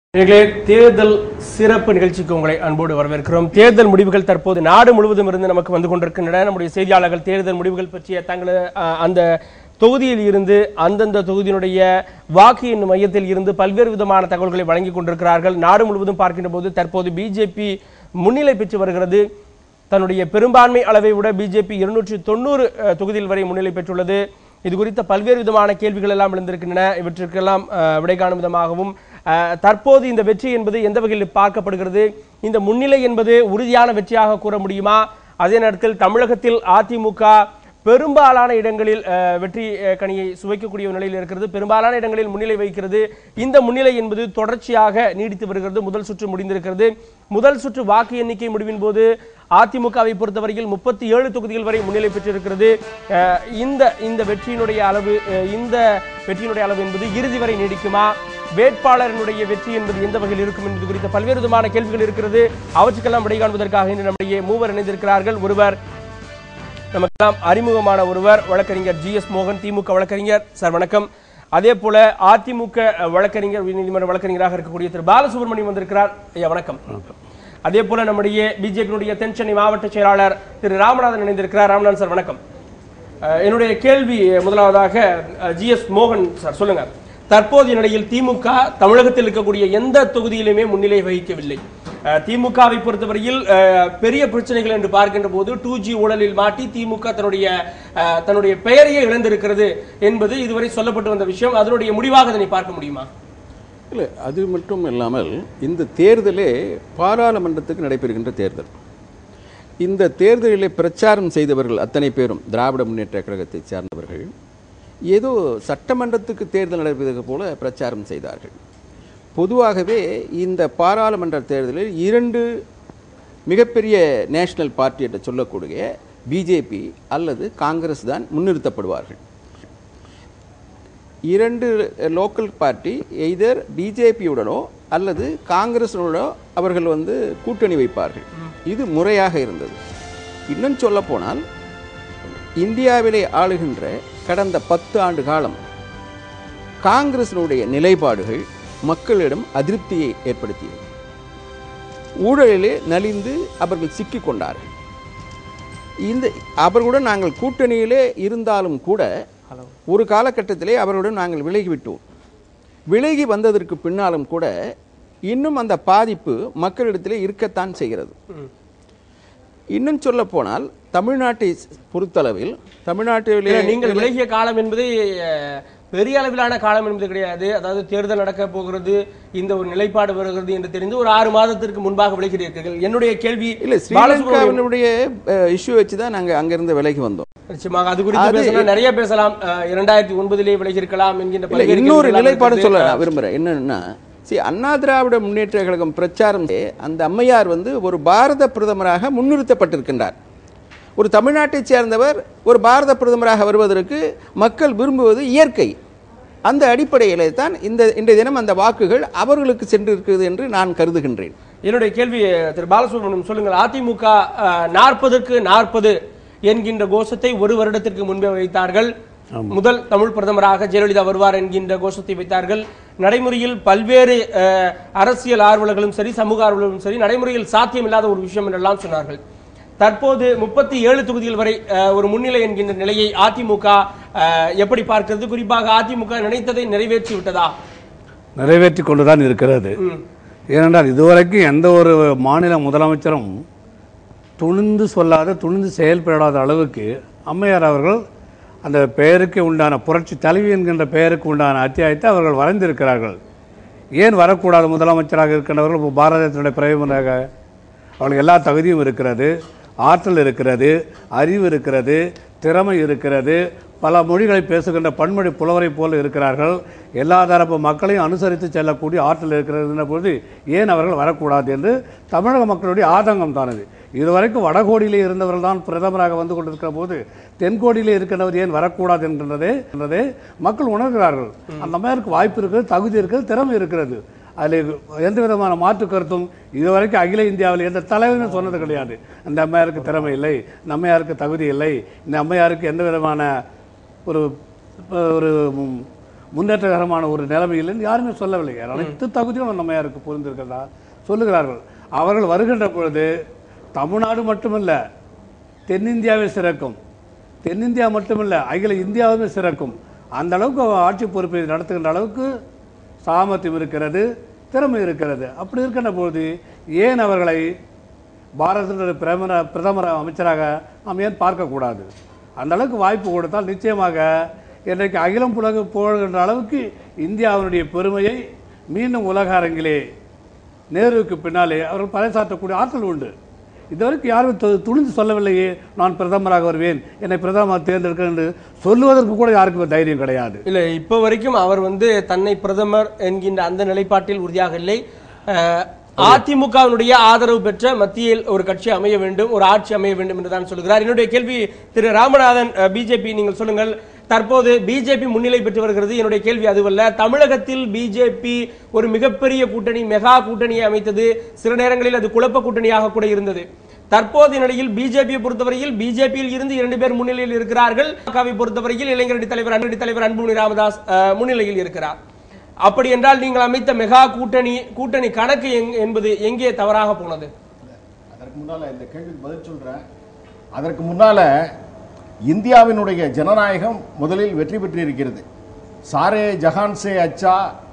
நேயர்களே, தேர்தல் சிறப்பு நிகழ்ச்சிக்கு உங்களை அன்போடு வரவேற்கிறோம் தேர்தல் முடிவுகள் தற்போது நாடு முழுவதும் இருந்து நமக்கு வந்து கொண்டிருக்கின்றன நம்முடைய செய்தியாளர்கள் தேர்தல் முடிவுகள் பற்றிய தங்களது அஹ், அந்த தொகுதியில் இருந்து அந்தந்த தொகுதியினுடைய வாக்கு எண்ணும் மையத்தில் இருந்து பல்வேறு விதமான தகவல்களை வழங்கி கொண்டிருக்கிறார்கள் நாடு முழுவதும் பார்க்கின்ற போது தற்போது பிஜேபி முன்னிலை பெற்று வருகிறது தன்னுடைய பெரும்பான்மை அளவை விட பிஜேபி இருநூற்றி தொண்ணூறு தொகுதியில் வரை முன்னிலை பெற்றுள்ளது இது குறித்த பல்வேறு விதமான கேள்விகள் எல்லாம் எழுந்திருக்கின்றன இவற்றிற்கெல்லாம் அஹ், விடை காணும் விதமாகவும் அஹ், தற்போது இந்த வெற்றி என்பது எந்த வகையில் பார்க்கப்படுகிறது இந்த முன்னிலை என்பது உறுதியான வெற்றியாக கூற முடியுமா அதே நேரத்தில் தமிழகத்தில் அதிமுக பெரும்பாலான இடங்களில் அஹ், வெற்றி அஹ், கனியை சுவைக்கக்கூடிய ஒரு நிலையில் இருக்கிறது பெரும்பாலான இடங்களில் முன்னிலை வகிக்கிறது இந்த முன்னிலை என்பது தொடர்ச்சியாக நீடித்து வருகிறது முதல் சுற்று முடிந்திருக்கிறது முதல் சுற்று வாக்கு எண்ணிக்கை முடிவின் போது அதிமுகவை பொறுத்தவரையில் முப்பத்தி ஏழு தொகுதிகள் வரை முன்னிலை பெற்றிருக்கிறது அஹ், இந்த இந்த வெற்றியினுடைய அளவு அஹ், இந்த வெற்றியினுடைய அளவு என்பது இறுதி வரை நீடிக்குமா வேட்பாளரினுடைய வெற்றி என்பது எந்த வகையில் இருக்கும் என்பது குறித்த பல்வேறு விதமான கேள்விகள் இருக்கிறது அவற்றுக்கெல்லாம் விடை காண்பதற்காக இன்று நம்முடைய மூவர் இணைந்திருக்கிறார்கள் ஒருவர் நமக்கெல்லாம் அறிமுகமான ஒருவர் வழக்கறிஞர் ஜி எஸ் மோகன் திமுக வழக்கறிஞர் சார் வணக்கம் அதே போல அதிமுக வழக்கறிஞர் உயர்நீதிமன்ற வழக்கறிஞராக இருக்கக்கூடிய திரு பாலசுப்ரமணியம் வந்திருக்கிறார் ஐயா வணக்கம் அதே போல நம்முடைய பிஜேபியினுடைய தென் சென்னை மாவட்ட செயலாளர் திரு ராமநாதன் இணைந்திருக்கிறார் ராமநாதன் சார் வணக்கம் அஹ், என்னுடைய கேள்வி முதலாவதாக ஜி எஸ் மோகன் சார் சொல்லுங்க தற்போதைய நிலையில் திமுக தமிழகத்தில் இருக்கக்கூடிய எந்த தொகுதியிலுமே முன்னிலை வகிக்கவில்லை அஹ், திமுகவை பொறுத்தவரையில் அஹ், பெரிய பிரச்சனைகள் என்று பார்க்கின்ற போது டூ ஜி ஊழலில் மாட்டி திமுக தன்னுடைய அஹ், தன்னுடைய பெயரையே இழந்திருக்கிறது என்பது இதுவரை சொல்லப்பட்டு வந்த விஷயம் அதனுடைய முடிவாக இதனை பார்க்க முடியுமா இல்லை அது மட்டும் இல்லாமல் இந்த தேர்தலே பாராளுமன்றத்துக்கு நடைபெறுகின்ற தேர்தல் இந்த தேர்தலிலே பிரச்சாரம் செய்தவர்கள் அத்தனை பேரும் திராவிட முன்னேற்ற கழகத்தைச் சார்ந்தவர்கள் ஏதோ சட்டமன்றத்துக்கு தேர்தல் நடைபெறுவது போல பிரச்சாரம் செய்தார்கள் பொதுவாகவே இந்த பாராளுமன்ற தேர்தலில் இரண்டு மிகப்பெரிய நேஷனல் பார்ட்டி என்று சொல்லக்கூடிய பிஜேபி அல்லது காங்கிரஸ் தான் முன்னிறுத்தப்படுவார்கள் இரண்டு லோக்கல் பார்ட்டி எய்தர் பிஜேபியுடனோ அல்லது காங்கிரஸுடனோ அவர்கள் வந்து கூட்டணி வைப்பார்கள் இது முறையாக இருந்தது இன்னும் சொல்ல போனால் இந்தியாவிலே ஆளுகின்ற கடந்த பத்து ஆண்டு காலம் காங்கிரசினுடைய நிலைப்பாடுகள் மக்களிடம் அதிருப்தியை ஏற்படுத்தியது ஊழலிலே நலிந்து அவர்கள் சிக்கிக் கொண்டார்கள் இந்த அவர்களுடன் நாங்கள் கூட்டணியிலே இருந்தாலும் கூட ஒரு காலகட்டத்திலே அவர்களுடன் நாங்கள் விலகிவிட்டோம் விலகி வந்ததற்கு பின்னாலும் கூட இன்னும் அந்த பாதிப்பு மக்களிடத்திலே இருக்கத்தான் செய்கிறது இன்னும் சொல்ல போனால் தமிழ்நாட்டை பொறுத்தளவில் தமிழ்நாட்டிலே இல்ல, நீங்கள் விலகிய காலம் என்பது அஹ், பெரிய அளவிலான காலம் என்பது கிடையாது அதாவது தேர்தல் நடக்க போகிறது இந்த ஒரு நிலைப்பாடு வருகிறது என்று தெரிந்து ஒரு ஆறு மாதத்திற்கு முன்பாக விலகிறீர்கள் என்னுடைய கேள்வி இல்ல பாலசுப்ரமணியம் ஸ்ரீலங்காவினுடைய இஷ்யூ வச்சு தான் நாங்கள் அங்கிருந்து விலகி வந்தோம் நிச்சயமாக அது குறித்து பேசினா நிறைய பேசலாம் அஹ், இரண்டாயிரத்தி ஒன்பதிலே விலகியிருக்கலாம் என்கின்ற இல்ல பல்வேறு இன்னொரு கேள்விகள் நிலைப்பாடு இருக்கிறது. சொல்ல நான் விரும்புறேன் என்னன்னா சரி அண்ணா திராவிட முன்னேற்ற கழகம் பிரச்சாரம் செய்ய அந்த அம்மையார் வந்து ஒரு பாரத பிரதமராக முன்னிறுத்தப்பட்டிருக்கின்றார் ஒரு தமிழ்நாட்டைச் சேர்ந்தவர் ஒரு பாரத பிரதமராக வருவதற்கு மக்கள் விரும்புவது இயற்கை அந்த அடிப்படையிலே தான் இந்த இன்றைய தினம் அந்த வாக்குகள் அவர்களுக்கு சென்றிருக்கிறது என்று நான் கருதுகின்றேன் என்னுடைய கேள்வி திரு பாலசுப்ரமணியம் சொல்லுங்கள் அதிமுக நாற்பதுக்கு நாற்பது என்கின்ற கோஷத்தை ஒரு வருடத்திற்கு முன்பே வைத்தார்கள் முதல் தமிழ் பிரதமராக ஜெயலலிதா வருவார் என்கின்ற கோஷத்தை வைத்தார்கள் நடைமுறையில் பல்வேறு அஹ், அரசியல் ஆர்வலர்களும் சரி சமூக ஆர்வலர்களும் சரி நடைமுறையில் சாத்தியமில்லாத ஒரு விஷயம் என்றெல்லாம் சொன்னார்கள் தற்போது முப்பத்தி ஏழு தொகுதிகள் வரை அஹ், ஒரு முன்னிலை என்கின்ற நிலையை அதிமுக அஹ், எப்படி பார்க்கிறது குறிப்பாக அதிமுக நினைத்ததை நிறைவேற்றி விட்டதா நிறைவேற்றி கொண்டுதான் இருக்கிறது ம். ஏனென்றால் இதுவரைக்கும் எந்த ஒரு மாநில முதலமைச்சரும் துணிந்து சொல்லாத துணிந்து செயல்படாத அளவுக்கு அம்மையார் அவர்கள் அந்த பெயருக்கு உண்டான புரட்சி தலைவி என்கின்ற பெயருக்கு உண்டான அத்தியாயத்தை அவர்கள் வரைந்திருக்கிறார்கள் ஏன் வரக்கூடாது முதலமைச்சராக இருக்கின்றவர்கள் இப்போ பாரதத்தினுடைய பிரதமராக அவர்களுக்கு எல்லா தகுதியும் இருக்கிறது ஆற்றல் இருக்கிறது அறிவு இருக்கிறது திறமை இருக்கிறது பல மொழிகளை பேசுகின்ற பன்மொழி புலவரை போல இருக்கிறார்கள் எல்லா தரப்பு மக்களையும் அனுசரித்து செல்லக்கூடிய ஆற்றல் இருக்கிறது பொழுது ஏன் அவர்கள் வரக்கூடாது என்று தமிழக மக்களுடைய ஆதங்கம் தானது இதுவரைக்கும் வடகோடியிலே இருந்தவர்கள் தான் பிரதமராக வந்து கொண்டிருக்கிற போது தென்கோடியிலே இருக்கின்றவர் ஏன் வரக்கூடாது என்கின்றதே என்றதை மக்கள் உணர்கிறார்கள் அந்த மாதிரிக்கு வாய்ப்பு இருக்கிறது தகுதி இருக்கிறது திறமை இருக்கிறது அதில் எந்த விதமான மாற்று கருத்தும் இதுவரைக்கும் அகில இந்தியாவில் எந்த தலைவரும் சொன்னது கிடையாது அந்த அம்மையாருக்கு திறமை இல்லை இந்த அம்மையாருக்கு தகுதி இல்லை இந்த அம்மையாருக்கு எந்த விதமான ஒரு ஒரு ம், முன்னேற்றகரமான ஒரு நிலைமையில் யாருமே சொல்லவில்லை அனைத்து தகுதியும் நம்மையாருக்கு புரிந்திருக்கிறதா சொல்லுகிறார்கள் அவர்கள் வருகின்ற பொழுது தமிழ்நாடு மட்டுமல்ல தென்னிந்தியாவே சிறக்கும் தென்னிந்தியா மட்டுமல்ல அகில இந்தியாவுமே சிறக்கும் அந்த அளவுக்கு அவர் ஆட்சி பொறுப்பை நடத்துகின்ற அளவுக்கு சாமர்த்தியம் இருக்கிறது திறமை இருக்கிறது அப்படி இருக்கின்ற பொழுது ஏன் அவர்களை பாரதத்தினுடைய பிரதமர பிரதமர் அமைச்சராக நாம் ஏன் பார்க்கக்கூடாது அந்த அளவுக்கு வாய்ப்பு கொடுத்தால் நிச்சயமாக இன்றைக்கு அகிலம் புலக புகழ்கின்ற அளவுக்கு இந்தியாவினுடைய பெருமையை மீண்டும் உலக அரங்கிலே நேருவுக்கு பின்னாலே அவர்கள் பறைசாற்றக்கூடிய ஆற்றல் உண்டு இதுவரைக்கும் யாரும் து- துணிந்து சொல்லவில்லையே நான் பிரதமராக வருவேன் என்னை பிரதமர் தேர்ந்தெடுக்கிறேன் என்று சொல்லுவதற்கு கூட யாருக்கும் தைரியம் கிடையாது இல்ல இப்ப வரைக்கும் அவர் வந்து தன்னை பிரதமர் என்கின்ற அந்த நிலைப்பாட்டில் உறுதியாக இல்லை அஹ், அதிமுகவினுடைய ஆதரவு பெற்ற மத்தியில் ஒரு கட்சி அமைய வேண்டும் ஒரு ஆட்சி அமைய வேண்டும் என்று தான் சொல்கிறார் என்னுடைய கேள்வி திரு ராமநாதன் பிஜேபி நீங்கள் சொல்லுங்கள் தற்போது பிஜேபி முன்னிலை பெற்று வருகிறது என்னுடைய கேள்வி அதுவல்ல தமிழகத்தில் பிஜேபி ஒரு மிகப்பெரிய கூட்டணி மெகா கூட்டணியை அமைத்தது சில நேரங்களில் அது குழப்ப கூட்டணியாக கூட இருந்தது தற்போதைய நிலையில் பிஜேபியை பொறுத்தவரையில் பிஜேபியில் இருந்து இரண்டு பேர் முன்னிலையில் இருக்கிறார்கள் பாமகவை பொறுத்தவரையில் இளைஞரணி தலைவர் அன்படி தலைவர் அன்புமணி ராமதாஸ் அஹ், முன்னிலையில் இருக்கிறார் அப்படி என்றால் நீங்கள் அமைத்த மெகா கூட்டணி கூட்டணி கணக்கு எங்- என்பது எங்கே தவறாக போனது அதற்கு முன்னால இந்த கேள்விக்கு பதில் சொல்றேன் அதற்கு முன்னால இந்தியாவினுடைய ஜனநாயகம் முதலில் வெற்றி பெற்றிருக்கிறது சாரே ஜஹான் சே அச்சா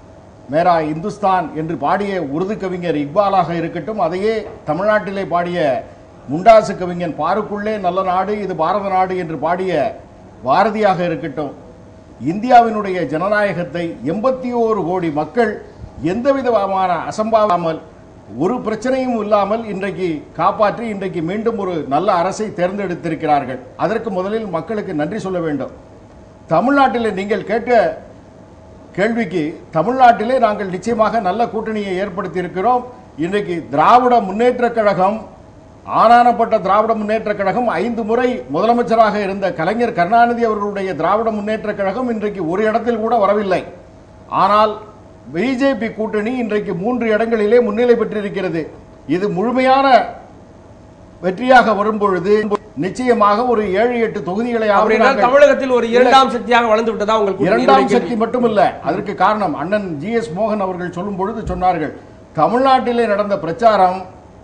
மேரா இந்துஸ்தான் என்று பாடிய உருது கவிஞர் இக்பாலாக இருக்கட்டும் அதையே தமிழ்நாட்டிலே பாடிய முண்டாசு கவிஞன் பாருக்குள்ளே நல்ல நாடு இது பாரத நாடு என்று பாடிய பாரதியாக இருக்கட்டும் இந்தியாவினுடைய ஜனநாயகத்தை எண்பத்தி ஓரு கோடி மக்கள் எந்தவிதமான அசம்பாவாமல் ஒரு பிரச்சனையும் இல்லாமல் இன்றைக்கு காப்பாற்றி இன்றைக்கு மீண்டும் ஒரு நல்ல அரசை தேர்ந்தெடுத்திருக்கிறார்கள் அதற்கு முதலில் மக்களுக்கு நன்றி சொல்ல வேண்டும் தமிழ்நாட்டில் நீங்கள் கேட்ட கேள்விக்கு தமிழ்நாட்டிலே நாங்கள் நிச்சயமாக நல்ல கூட்டணியை ஏற்படுத்தி இருக்கிறோம் இன்றைக்கு திராவிட முன்னேற்றக் கழகம் ஆனானப்பட்ட திராவிட முன்னேற்றக் கழகம் ஐந்து முறை முதலமைச்சராக இருந்த கலைஞர் கருணாநிதி அவர்களுடைய திராவிட முன்னேற்றக் கழகம் இன்றைக்கு ஒரு இடத்தில் கூட வரவில்லை ஆனால் பிஜேபி கூட்டணி இன்றைக்கு மூன்று இடங்களிலே முன்னிலை பெற்றிருக்கிறது இது முழுமையான வெற்றியாக வரும்பொழுது நிச்சயமாக ஒரு ஏழு எட்டு தொகுதிகளை அப்படி என்றால் தமிழகத்தில் ஒரு இரண்டாம் சக்தியாக வளர்ந்து விட்டதா உங்களுக்கு இரண்டாம் சக்தி மட்டுமல்ல அதற்கு காரணம் அண்ணன் ஜி எஸ் மோகன் அவர்கள் சொல்லும் பொழுது சொன்னார்கள் தமிழ்நாட்டிலே நடந்த பிரச்சாரம்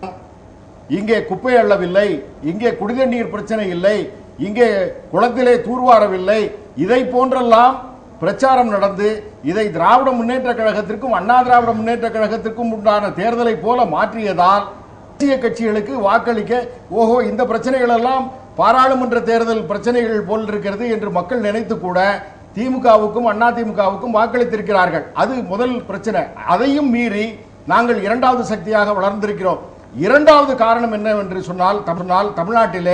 இங்கே குப்பை அள்ளவில்லை இங்கே குடிதண்ணீர் பிரச்சனை இல்லை இங்கே குளத்திலே தூர்வாரவில்லை இதை போன்றெல்லாம் பிரச்சாரம் நடந்து இதை திராவிட முன்னேற்ற கழகத்திற்கும் அண்ணா திராவிட முன்னேற்ற கழகத்திற்கும் உண்டான தேர்தலை போல மாற்றியதால் தேசிய கட்சிகளுக்கு வாக்களிக்க ஓஹோ இந்த பிரச்சனைகள் எல்லாம் பாராளுமன்ற தேர்தல் பிரச்சனைகள் போல் இருக்கிறது என்று மக்கள் நினைத்து கூட திமுகவுக்கும் அண்ணா திமுகவுக்கும் வாக்களித்திருக்கிறார்கள் அது முதல் பிரச்சனை அதையும் மீறி நாங்கள் இரண்டாவது சக்தியாக வளர்ந்திருக்கிறோம் இரண்டாவது காரணம் என்னவென்று சொன்னால் தமிழ்நாள் தமிழ்நாட்டிலே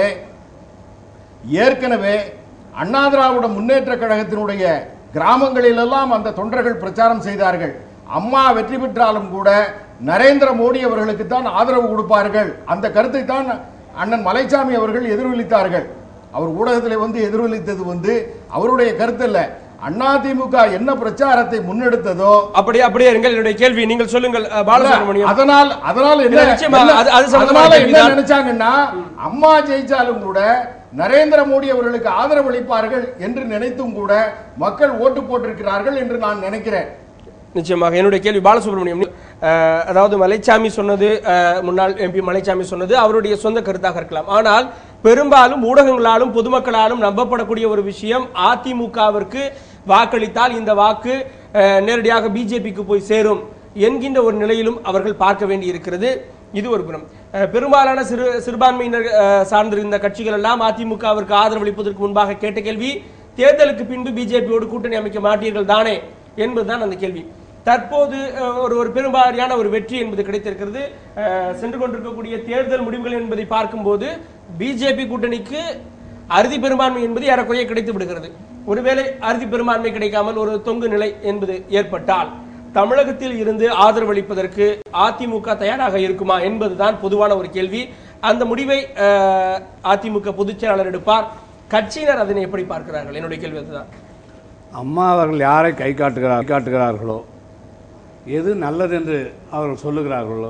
ஏற்கனவே அண்ணா திராவிட முன்னேற்ற கழகத்தினுடைய கிராமங்களிலெல்லாம் அந்த தொண்டர்கள் பிரச்சாரம் செய்தார்கள் அம்மா வெற்றி பெற்றாலும் கூட நரேந்திர மோடி அவர்களுக்கு தான் ஆதரவு கொடுப்பார்கள் அந்த கருத்தை தான் அண்ணன் மலைச்சாமி அவர்கள் எதிரொலித்தார்கள் அவர் ஊடகத்தில் வந்து எதிரொலித்தது வந்து அவருடைய கருத்து இல்ல அதிமுக என்ன பிரச்சாரத்தை முன்னெடுத்ததோ அப்படியே அப்படியே இருங்கள் என்னுடைய கேள்வி நீங்கள் சொல்லுங்கள் அஹ், பாலசுப்ரமணியம் அதனால் அதனால் என்ன இல்ல, நிச்சயமா, என்ன- அது- அது சம்பந்தமான அதனால என்ன கேள்விதான். நினைச்சாங்கன்னா அம்மா ஜெயிச்சாலும் கூட நரேந்திர மோடி அவர்களுக்கு ஆதரவு அளிப்பார்கள் என்று நினைத்தும் கூட மக்கள் ஓட்டு போட்டிருக்கிறார்கள் என்று நான் நினைக்கிறேன் நிச்சயமாக என்னுடைய கேள்வி பாலசுப்ரமணியம் அஹ், அதாவது மலைச்சாமி சொன்னது அஹ், முன்னாள் எம்பி மலைச்சாமி சொன்னது அவருடைய சொந்த கருத்தாக இருக்கலாம் ஆனால் பெரும்பாலும் ஊடகங்களாலும் பொதுமக்களாலும் நம்பப்படக்கூடிய ஒரு விஷயம் அதிமுகவிற்கு வாக்களித்தால் இந்த வாக்கு அஹ், நேரடியாக பிஜேபிக்கு போய் சேரும் என்கின்ற ஒரு நிலையிலும் அவர்கள் பார்க்க வேண்டி இருக்கிறது இது ஒரு புறம் அஹ், பெரும்பாலான சிறு சிறுபான்மையினர் அஹ், சார்ந்திருந்த கட்சிகள் எல்லாம் அதிமுகவிற்கு ஆதரவளிப்பதற்கு முன்பாக கேட்ட கேள்வி தேர்தலுக்கு பின்பு பிஜேபியோடு கூட்டணி அமைக்க மாட்டீர்கள் தானே என்பதுதான் அந்த கேள்வி தற்போது அஹ், ஒரு ஒரு பெரும்பாலான ஒரு வெற்றி என்பது கிடைத்திருக்கிறது அஹ், சென்று கொண்டிருக்கக்கூடிய தேர்தல் முடிவுகள் என்பதை பார்க்கும்போது பிஜேபி கூட்டணிக்கு அறுதி பெரும்பான்மை என்பது ஏறக்குறைய கிடைத்து விடுகிறது ஒருவேளை அறுதி பெரும்பான்மை கிடைக்காமல் ஒரு தொங்கு நிலை என்பது ஏற்பட்டால் தமிழகத்தில் இருந்து ஆதரவளிப்பதற்கு அதிமுக தயாராக இருக்குமா என்பதுதான் பொதுவான ஒரு கேள்வி அந்த முடிவை அஹ், அதிமுக பொதுச் செயலாளர் எடுப்பார் கட்சியினர் அதனை எப்படி பார்க்கிறார்கள் என்னுடைய கேள்வி அதுதான் அம்மா அவர்கள் யாரை கை காட்டுகிறார் கை காட்டுகிறார்களோ எது நல்லது என்று அவர்கள் சொல்லுகிறார்களோ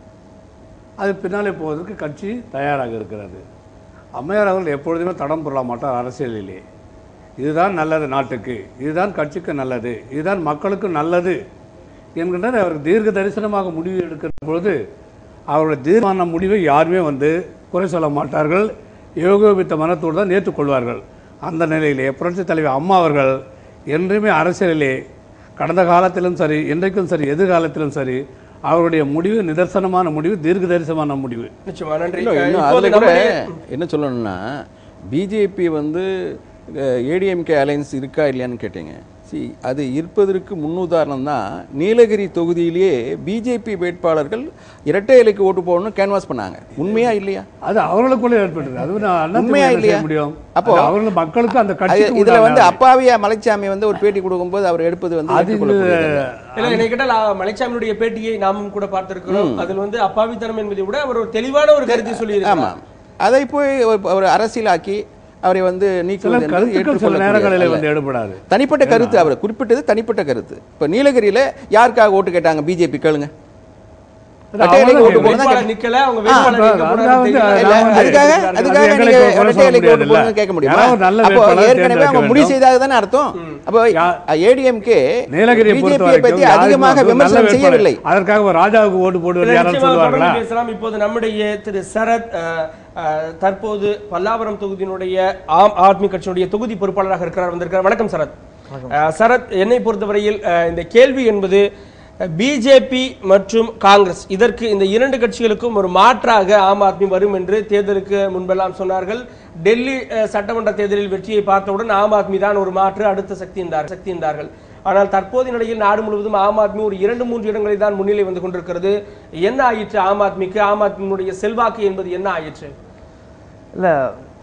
அது பின்னாலே போவதற்கு கட்சி தயாராக இருக்கிறது அம்மையார் அவர்கள் எப்பொழுதுமே தடம் புரள மாட்டார் அரசியலிலே இதுதான் நல்லது நாட்டுக்கு இதுதான் கட்சிக்கு நல்லது இதுதான் மக்களுக்கு நல்லது என்கின்ற அவர் தீர்க்க தரிசனமாக முடிவு எடுக்கிற பொழுது அவருடைய தீர்மான முடிவை யாருமே வந்து குறை சொல்ல மாட்டார்கள் யோகோபித்த மனத்தோடு தான் ஏற்றுக்கொள்வார்கள் அந்த நிலையிலே புரட்சித் தலைவர் அம்மா அவர்கள் என்றுமே அரசியலிலே கடந்த காலத்திலும் சரி இன்றைக்கும் சரி எதிர்காலத்திலும் சரி அவருடைய முடிவு நிதர்சனமான முடிவு தீர்க்க தரிசனமான முடிவு நிச்சயமா நன்றி இன்னும் இன்னும் இப்போது அதில் கூட நம்முடைய- என்ன சொல்லணும்னா பிஜேபி வந்து ஏடிஎம்கே அலையன்ஸ் இருக்கா இல்லையான்னு கேட்டீங்க சி அது இருப்பதற்கு முன்னுதாரணம் தான் நீலகிரி தொகுதியிலேயே பிஜேபி வேட்பாளர்கள் இரட்டை இலைக்கு ஓட்டு போடணும்னு கேன்வாஸ் பண்ணாங்க உண்மையா இல்லையா அது அவர்களுக்குள்ளே ஏற்பட்டது அது வந்து அண்ணா உண்மையா திமுக என்ன செய்ய இல்லையா? முடியும் அப்போ அது அவர்கள் மக்களுக்கு அந்த அது கட்சிக்கு இதுல உண்டான வந்து அப்பாவியா மலைச்சாமி வந்து ஒரு பேட்டி கொடுக்கும்போது அவர் எடுப்பது வந்து அது ஏற்றுக்கொள்ளக்கூடியது அல்ல. இல்ல என்னை கேட்டால் அஹ், மலைச்சாமியினுடைய பேட்டியை நாமும் கூட பார்த்திருக்கிறோம் அதில் வந்து அப்பாவித்தனம் என்பதை விட அவர் ஒரு தெளிவான ஒரு கருத்தை சொல்லி ஆமா அதை போய் ஒரு- ஒரு அரசியலாக்கி அவரை வந்து சில நீக்குவது என்பது கருத்துக்கள் சில ஏற்றுக்கொள்ளக்கூடியது நேரங்களில் அல்ல. வந்து எடுபடாது தனிப்பட்ட கருத்து அவர் குறிப்பிட்டது தனிப்பட்ட கருத்து இப்ப நீலகிரியில யாருக்காக ஓட்டு கேட்டாங்க பிஜேபி கேளுங்க அது இரட்டை இலைக்கு அவர்கள் ஓட்டு போடுறதா வேட்பாளர் நிக்கல அவங்க வேட்பாளர் ஆ, நிக்க அதான் போறாருன்னு வந்து தெரியல. இல்ல, நான் வந்து அதுக்காக அது அதுக்காக எங்களை நீங்க குறை இரட்டை சொல்ல இலைக்கு ஓட்டு முடியாதுல்ல. போடுங்கன்னு கேட்க முடியுமா யாராவது ஒரு நல்ல அப்போ வேட்பாளரை ஏற்கனவே அவங்க தேர்ந்தெடுக்க முடிவு வேண்டும். செய்தாக தானே அர்த்தம் அப்போ யா- ஏடிஎம்கே நீலகிரியை பொறுத்த பிஜேபியை வரைக்கும் பத்தி யாருக்கும் அதிகமாக ஒரு நல்ல விமர்சனம் வேட்பாளர். செய்யவில்லை அதற்காக ஒரு ராஜாவுக்கு ஓட்டு போடுவது இல்ல, யாராவது நிச்சயமாக சொல்லுவார்களா தொடர்ந்து பேசலாம் இப்போது நம்முடைய திரு சரத் அஹ், அஹ், தற்போது பல்லாவரம் தொகுதியினுடைய ஆம் ஆத்மி கட்சியினுடைய தொகுதி பொறுப்பாளராக இருக்கிறார் வந்திருக்கிறார் வணக்கம் சரத் அஹ், சரத் என்னை பொறுத்தவரையில் அஹ், இந்த கேள்வி என்பது பிஜேபி மற்றும் காங்கிரஸ் இதற்கு இந்த இரண்டு கட்சிகளுக்கும் ஒரு மாற்றாக ஆம் ஆத்மி வரும் என்று தேர்தலுக்கு முன்பெல்லாம் சொன்னார்கள் டெல்லி அஹ், சட்டமன்ற தேர்தலில் வெற்றியை பார்த்தவுடன் ஆம் ஆத்மி தான் ஒரு மாற்று அடுத்த சக்தி என்றார் சக்தி என்றார்கள் ஆனால் தற்போதைய நிலையில் நாடு முழுவதும் ஆம் ஆத்மி ஒரு இரண்டு மூன்று இடங்களில் தான் முன்னிலை வந்து கொண்டிருக்கிறது என்ன ஆயிற்று ஆம் ஆத்மிக்கு ஆம் ஆத்மியினுடைய செல்வாக்கு என்பது என்ன ஆயிற்று இல்லை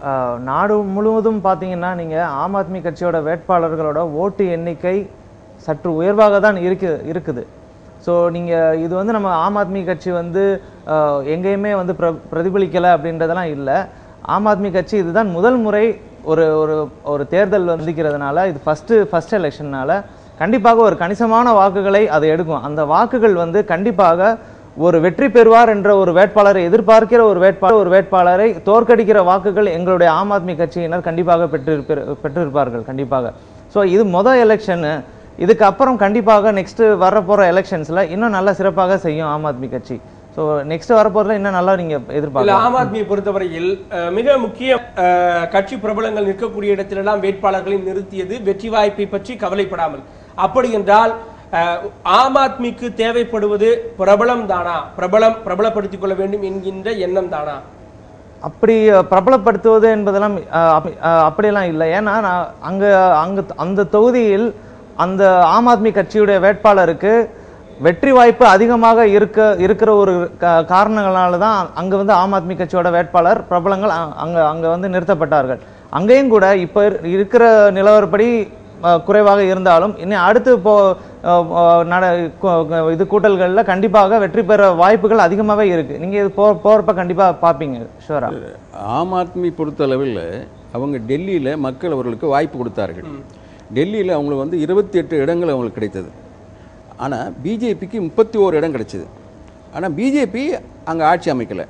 நாடு முழுவதும் பார்த்தீங்கன்னா நீங்கள் ஆம் ஆத்மி கட்சியோட வேட்பாளர்களோட ஓட்டு எண்ணிக்கை சற்று உயர்வாக தான் இருக்கு இருக்குது ஸோ நீங்கள் இது வந்து நம்ம ஆம் ஆத்மி கட்சி வந்து அஹ், எங்கேயுமே வந்து பிர பிரதிபலிக்கலை அப்படின்றதெல்லாம் இல்லை ஆம் ஆத்மி கட்சி இதுதான் முதல் முறை ஒரு ஒரு ஒரு தேர்தல் வந்திக்கிறதுனால இது ஃபஸ்ட்டு ஃபஸ்ட் எலெக்ஷன்னால கண்டிப்பாக ஒரு கணிசமான வாக்குகளை அது எடுக்கும் அந்த வாக்குகள் வந்து கண்டிப்பாக ஒரு வெற்றி பெறுவார் என்ற ஒரு வேட்பாளரை எதிர்பார்க்கிற ஒரு வேட்பாளர் ஒரு வேட்பாளரை தோற்கடிக்கிற வாக்குகள் எங்களுடைய ஆம் ஆத்மி கட்சியினர் கண்டிப்பாக பெற்றிருப்ப பெற்றிருப்பார்கள் கண்டிப்பாக ஸோ இது மொதல் எலெக்ஷனு இதுக்கு அப்புறம் கண்டிப்பாக நெக்ஸ்ட் வரப்போகிற எலெக்ஷன்ஸில் இன்னும் நல்லா சிறப்பாக செய்யும் ஆம் ஆத்மி கட்சி ஸோ நெக்ஸ்ட் வரப்போறதுல இன்னும் நல்லா நீங்கள் இல்ல எதிர்பார்க்கலாம் ஆம் ஆத்மியை பொறுத்தவரையில் அஹ், மிக முக்கிய அஹ், கட்சி பிரபலங்கள் நிற்கக்கூடிய இடத்திலெல்லாம் வேட்பாளர்களை நிறுத்தியது வெற்றி வாய்ப்பை பற்றி கவலைப்படாமல் அப்படி என்றால் அஹ், ஆம் ஆத்மிக்கு தேவைப்படுவது பிரபலம் தானா பிரபலம் பிரபலப்படுத்திக் கொள்ள வேண்டும் என்கின்ற எண்ணம் தானா அப்படி அஹ், பிரபலப்படுத்துவது என்பதெல்லாம் அஹ், அப்ப- அஹ், அப்படியெல்லாம் இல்லை ஏன்னா நான் அங்க அங்க அந்த தொகுதியில் அந்த ஆம் ஆத்மி கட்சியுடைய வேட்பாளருக்கு வெற்றி வாய்ப்பு அதிகமாக இருக்க இருக்கிற ஒரு கா- காரணங்களால தான் அங்க வந்து ஆம் ஆத்மி கட்சியோட வேட்பாளர் பிரபலங்கள் அ- அங்க அங்க வந்து நிறுத்தப்பட்டார்கள் அங்கேயும் கூட இப்ப இரு- இருக்கிற நிலவரப்படி அஹ், குறைவாக இருந்தாலும் இன்னும் அடுத்து இப்போ அஹ், அஹ், நட கு- இது கூட்டல்கள்ல கண்டிப்பாக வெற்றி பெற வாய்ப்புகள் அதிகமாகவே இருக்கு நீங்க இது போ போறப்ப கண்டிப்பா பார்ப்பீங்க ஷுவரா ஆம் ஆத்மி பொறுத்தளவில் அவங்க டெல்லியில் மக்கள் அவர்களுக்கு வாய்ப்பு கொடுத்தார்கள் டெல்லியில் அவங்களுக்கு வந்து இருபத்தி எட்டு இடங்கள் அவங்களுக்கு கிடைத்தது ஆனால் பிஜேபிக்கு முப்பத்தி ஓரு இடம் கிடைச்சது ஆனால் பிஜேபி அங்கே ஆட்சி அமைக்கலை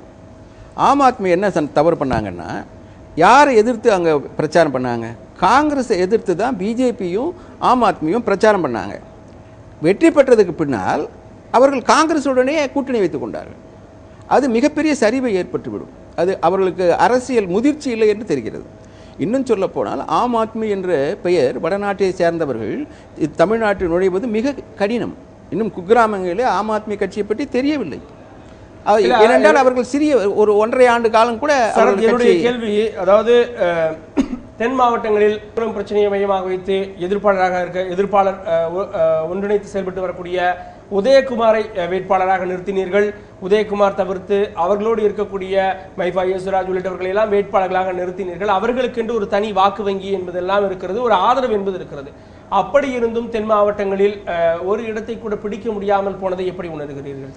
ஆம் ஆத்மி என்ன சன் தவறு பண்ணாங்கன்னா யாரை எதிர்த்து அங்கே பிரச்சாரம் பண்ணாங்க காங்கிரஸை எதிர்த்து தான் பிஜேபியும் ஆம் ஆத்மியும் பிரச்சாரம் பண்ணாங்க வெற்றி பெற்றதுக்கு பின்னால் அவர்கள் காங்கிரசுடனே கூட்டணி வைத்துக் கொண்டார்கள் அது மிகப்பெரிய சரிவை ஏற்பட்டுவிடும் அது அவர்களுக்கு அரசியல் முதிர்ச்சி இல்லை என்று தெரிகிறது இன்னும் சொல்ல போனால் ஆம் ஆத்மி என்ற பெயர் வடநாட்டை சேர்ந்தவர்கள் இ- தமிழ்நாட்டில் நுழைவது மிக கடினம் இன்னும் குக்கிராமங்களிலே ஆம் ஆத்மி கட்சியை பற்றி தெரியவில்லை அது இல்ல, ஏனென்றால் அவர்கள் சிறிய ஒரு ஒன்றரை ஆண்டு காலம் கூட சரத், அவர்கள் என்னுடைய கட்சி கேள்வி அதாவது அஹ், தென் மாவட்டங்களில் குளம் பிரச்சனையை மையமாக வைத்து எதிர்ப்பாளராக இருக்க எதிர்ப்பாளர் அஹ், ஒ- அஹ், ஒன்றிணைத்து செயல்பட்டு வரக்கூடிய உதயகுமாரை அஹ், வேட்பாளராக நிறுத்தினீர்கள் உதயகுமார் தவிர்த்து அவர்களோடு இருக்கக்கூடிய மைஃபா யேசுராஜ் உள்ளிட்டவர்களை எல்லாம் வேட்பாளர்களாக நிறுத்தினீர்கள் அவர்களுக்கென்று ஒரு தனி வாக்கு வங்கி என்பதெல்லாம் இருக்கிறது ஒரு ஆதரவு என்பது இருக்கிறது அப்படி இருந்தும் தென் மாவட்டங்களில் அஹ், ஒரு இடத்தை கூட பிடிக்க முடியாமல் போனதை எப்படி உணர்கிறீர்கள்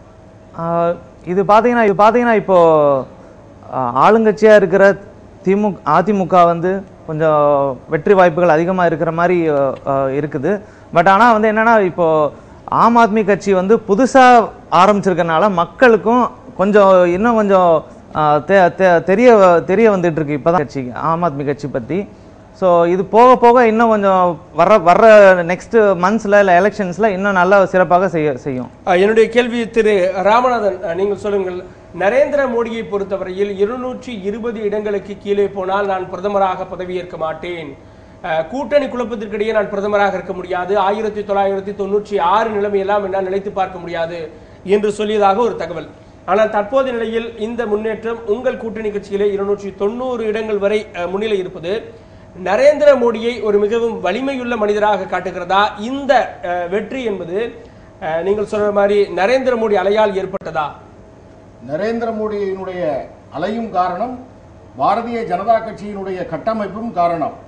ஆஹ் இது பார்த்தீங்கன்னா இது பார்த்தீங்கன்னா இப்போ ஆஹ் ஆளுங்கட்சியாக இருக்கிற திமுக அதிமுக வந்து கொஞ்சம் வெற்றி வாய்ப்புகள் அதிகமாக இருக்கிற மாதிரி ஆஹ் ஆஹ் இருக்குது பட் ஆனால் வந்து என்னன்னா இப்போ ஆம் ஆத்மி கட்சி வந்து புதுசாக ஆரம்பிச்சிருக்கனால மக்களுக்கும் கொஞ்சம் இன்னும் கொஞ்சம் ஆஹ் தெ- தெ- தெரிய தெரிய வந்துட்டு இருக்கு இப்போதான் கட்சி ஆம் ஆத்மி கட்சி பற்றி ஸோ இது போக போக இன்னும் கொஞ்சம் வர்ற வர்ற நெக்ஸ்ட் மந்த்ஸில் இல்லை எலெக்ஷன்ஸில் இன்னும் நல்லா சிறப்பாக செய்ய செய்யும் அஹ், என்னுடைய கேள்வி திரு ராமநாதன் அஹ், நீங்கள் சொல்லுங்கள் நரேந்திர மோடியை பொறுத்தவரையில் இருநூற்றி இருபது இடங்களுக்கு கீழே போனால் நான் பிரதமராக பதவியேற்க மாட்டேன் அஹ், கூட்டணி குழப்பத்திற்கிடையே நான் பிரதமராக இருக்க முடியாது ஆயிரத்தி தொள்ளாயிரத்தி தொண்ணூற்றி ஆறு நிலைமையெல்லாம் என்னால் நினைத்து பார்க்க முடியாது என்று சொல்லியதாக ஒரு தகவல் ஆனால் தற்போதைய நிலையில் இந்த முன்னேற்றம் உங்கள் கூட்டணி கட்சியிலே இருநூற்றி தொண்ணூறு இடங்கள் வரை அஹ், முன்னிலை இருப்பது நரேந்திர மோடியை ஒரு மிகவும் வலிமையுள்ள மனிதராக காட்டுகிறதா இந்த அஹ், வெற்றி என்பது அஹ், நீங்கள் சொல்ற மாதிரி நரேந்திர மோடி அலையால் ஏற்பட்டதா நரேந்திர மோடியினுடைய அலையும் காரணம் பாரதிய ஜனதா கட்சியினுடைய கட்டமைப்பும் காரணம்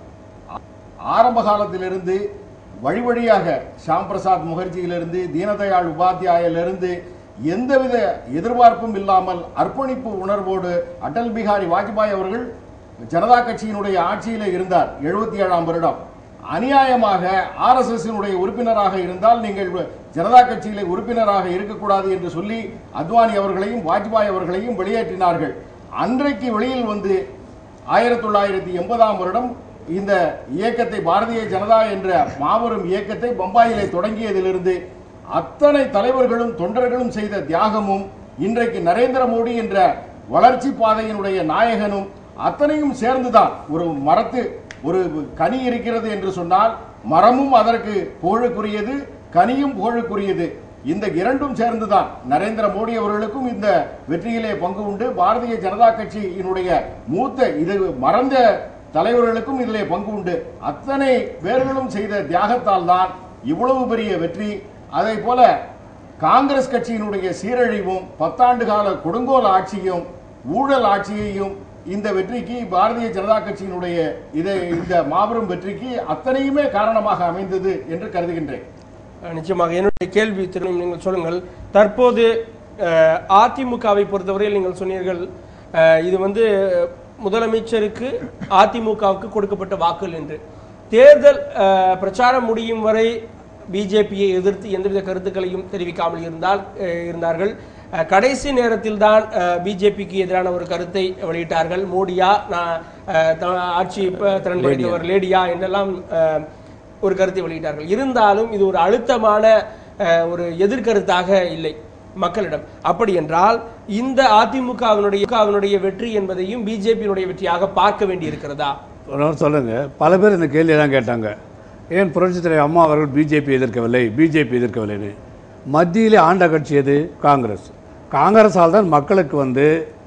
ஆரம்ப காலத்திலிருந்து வழி வழியாக ஷாம் பிரசாத் முகர்ஜியிலிருந்து தீனதயாள் உபாத்தியாயிலிருந்து எந்தவித எதிர்பார்ப்பும் இல்லாமல் அர்ப்பணிப்பு உணர்வோடு அடல் பிகாரி வாஜ்பாய் அவர்கள் ஜனதா கட்சியினுடைய ஆட்சியில இருந்தார் எழுபத்தி ஏழாம் வருடம் அநியாயமாக ஆர்எஸ்எஸ்னுடைய உறுப்பினராக இருந்தால் நீங்கள் ஜனதா கட்சியிலே உறுப்பினராக இருக்கக்கூடாது என்று சொல்லி அத்வானி அவர்களையும் வாஜ்பாய் அவர்களையும் வெளியேற்றினார்கள் அன்றைக்கு வெளியில் வந்து ஆயிரத்தி தொள்ளாயிரத்தி எண்பதாம் வருடம் இந்த இயக்கத்தை பாரதிய ஜனதா என்ற மாபெரும் இயக்கத்தை பம்பாயிலே தொடங்கியதிலிருந்து அத்தனை தலைவர்களும் தொண்டர்களும் செய்த தியாகமும் இன்றைக்கு நரேந்திர மோடி என்ற வளர்ச்சி பாதையினுடைய நாயகனும் அத்தனையும் சேர்ந்துதான் ஒரு மரத்து ஒரு கனி இருக்கிறது என்று சொன்னால் மரமும் அதற்கு புகழுக்குரியது கனியும் புகழுக்குரியது இந்த இரண்டும் சேர்ந்துதான் நரேந்திர மோடி அவர்களுக்கும் இந்த வெற்றியிலே பங்கு உண்டு பாரதிய ஜனதா கட்சியினுடைய மூத்த இது மறந்த தலைவர்களுக்கும் இதிலே பங்கு உண்டு அத்தனை பேர்களும் செய்த தியாகத்தால் தான் இவ்வளவு பெரிய வெற்றி அதை போல காங்கிரஸ் கட்சியினுடைய சீரழிவும் பத்தாண்டு கால கொடுங்கோல் ஆட்சியும் ஊழல் ஆட்சியையும் இந்த வெற்றிக்கு பாரதிய ஜனதா கட்சியினுடைய இதை இந்த மாபெரும் வெற்றிக்கு அத்தனையுமே காரணமாக அமைந்தது என்று கருதுகின்றேன் அஹ், நிச்சயமாக என்னுடைய கேள்வி திரும்ப நீங்கள் சொல்லுங்கள் தற்போது அஹ், அதிமுகவை பொறுத்தவரையில் நீங்கள் சொன்னீர்கள் அஹ், இது வந்து முதலமைச்சருக்கு அதிமுகவுக்கு கொடுக்கப்பட்ட வாக்குகள் என்று தேர்தல் அஹ், பிரச்சாரம் முடியும் வரை பிஜேபியை எதிர்த்து எந்தவித கருத்துக்களையும் தெரிவிக்காமல் இருந்தால் அஹ், இருந்தார்கள் அஹ், கடைசி நேரத்தில் தான் பிஜேபிக்கு எதிரான ஒரு கருத்தை வெளியிட்டார்கள் மோடியா நான் அஹ், த- ஆட்சி ப- திறன் படைத்தவர் லேடியா என்றெல்லாம் அஹ், ஒரு கருத்தை வெளியிட்டார்கள் இருந்தாலும் இது ஒரு அழுத்தமான அஹ், ஒரு எதிர்கருத்தாக இல்லை மக்களிடம் அப்படி என்றால் இந்த அதிமுகவினுடைய அவனுடைய வெற்றி என்பதையும் பிஜேபியினுடைய வெற்றியாக பார்க்க வேண்டி இருக்கிறதா ஒரு சொல்லுங்க பல பேர் இந்த கேள்வி தான் கேட்டாங்க ஏன் புரட்சித் தலைவர் அம்மா அவர்கள் பிஜேபி எதிர்க்கவில்லை பிஜேபி எதிர்க்கவில்லைன்னு மத்தியிலே ஆண்ட கட்சி எது காங்கிரஸ் காங்கிரஸால் தான் மக்களுக்கு வந்து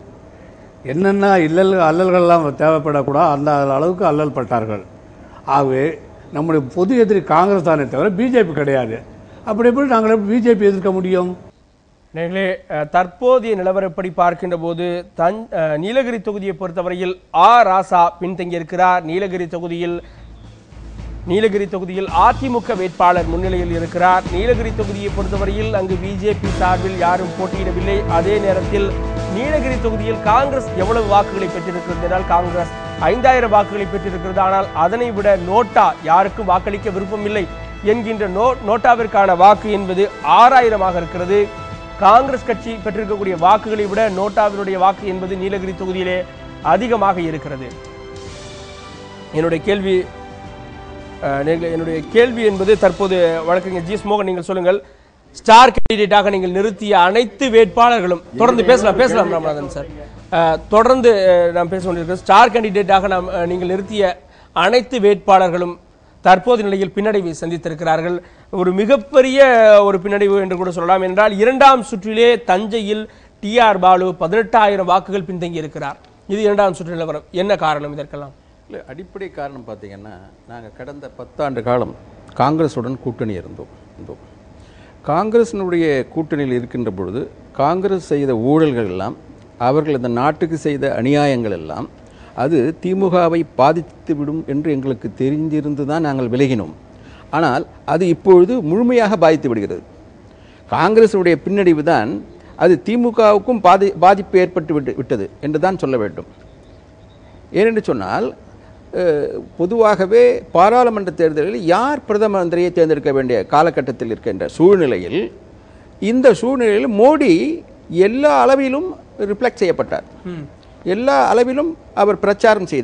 என்னென்ன இல்லல் அல்லல்கள்லாம் தேவைப்படக்கூடாது அந்த அளவுக்கு அல்லல் பட்டார்கள் ஆகவே நம்முடைய பொது எதிரி காங்கிரஸ் தானே தவிர பிஜேபி கிடையாது அப்படி எப்படி நாங்கள் எப்படி பிஜேபி எதிர்க்க முடியும் நேர்களே அஹ், தற்போதைய நிலவரப்படி பார்க்கின்ற போது தன் அஹ், நீலகிரி தொகுதியை பொறுத்தவரையில் ஆ ராசா பின்தங்கியிருக்கிறார் நீலகிரி தொகுதியில் நீலகிரி தொகுதியில் அதிமுக வேட்பாளர் முன்னிலையில் இருக்கிறார் நீலகிரி தொகுதியை பொறுத்தவரையில் அங்கு பிஜேபி சார்பில் யாரும் போட்டியிடவில்லை அதே நேரத்தில் நீலகிரி தொகுதியில் காங்கிரஸ் எவ்வளவு வாக்குகளை பெற்றிருக்கிறது என்றால் காங்கிரஸ் ஐந்தாயிரம் வாக்குகளை பெற்றிருக்கிறது ஆனால் அதனை விட நோட்டா யாருக்கும் வாக்களிக்க விருப்பமில்லை என்கின்ற நோ நோட்டாவிற்கான வாக்கு என்பது ஆறாயிரமாக இருக்கிறது காங்கிரஸ் கட்சி பெற்றிருக்கக்கூடிய வாக்குகளை விட நோட்டாவினுடைய வாக்கு என்பது நீலகிரி தொகுதியிலே அதிகமாக இருக்கிறது என்னுடைய கேள்வி அஹ், நீங்கள் என்னுடைய கேள்வி என்பது தற்போது வழக்கறிஞர் ஜி எஸ் மோகன் நீங்கள் சொல்லுங்கள் ஸ்டார் கேண்டிடேட்டாக நீங்கள் நிறுத்திய அனைத்து வேட்பாளர்களும் தொடர்ந்து பேசலாம் பேசலாம் ராமநாதன் சார் அஹ், தொடர்ந்து அஹ், நாம் பேச கொண்டிருக்கிறோம் ஸ்டார் கேண்டிடேட்டாக நாம் அஹ், நீங்கள் நிறுத்திய அனைத்து வேட்பாளர்களும் தற்போது நிலையில் பின்னடைவை சந்தித்திருக்கிறார்கள் ஒரு மிகப்பெரிய ஒரு பின்னடைவு என்று கூட சொல்லலாம் என்றால் இரண்டாம் சுற்றிலே தஞ்சையில் டி ஆர் பாலு பதினெட்டாயிரம் வாக்குகள் பின்தங்கி இருக்கிறார் இது இரண்டாம் சுற்று நிலவரம் என்ன காரணம் இதற்கெல்லாம் இல்லை அடிப்படை காரணம் பார்த்தீங்கன்னா நாங்கள் கடந்த பத்தாண்டு காலம் காங்கிரஸுடன் கூட்டணி இருந்தோம் இருந்தோம் காங்கிரஸினுடைய கூட்டணியில் இருக்கின்ற பொழுது காங்கிரஸ் செய்த ஊழல்கள் எல்லாம் அவர்கள் இந்த நாட்டுக்கு செய்த அநியாயங்கள் எல்லாம் அது திமுகவை பாதித்து விடும் என்று எங்களுக்கு தெரிந்திருந்து தான் நாங்கள் விலகினோம் ஆனால் அது இப்பொழுது முழுமையாக பாதித்து விடுகிறது காங்கிரஸுடைய பின்னடைவு தான் அது திமுகவுக்கும் பாதி பாதிப்பு ஏற்பட்டு விட்டு விட்டது என்று தான் சொல்ல வேண்டும் ஏனென்று சொன்னால் அஹ், பொதுவாகவே பாராளுமன்ற தேர்தலில் யார் பிரதம மந்திரியை தேர்ந்தெடுக்க வேண்டிய காலகட்டத்தில் இருக்கின்ற சூழ்நிலையில் இந்த சூழ்நிலையில் மோடி எல்லா அளவிலும் ரிஃப்ளெக்ட் செய்யப்பட்டார் எல்லா அளவிலும் அவர் பிரச்சாரம் செய்தார்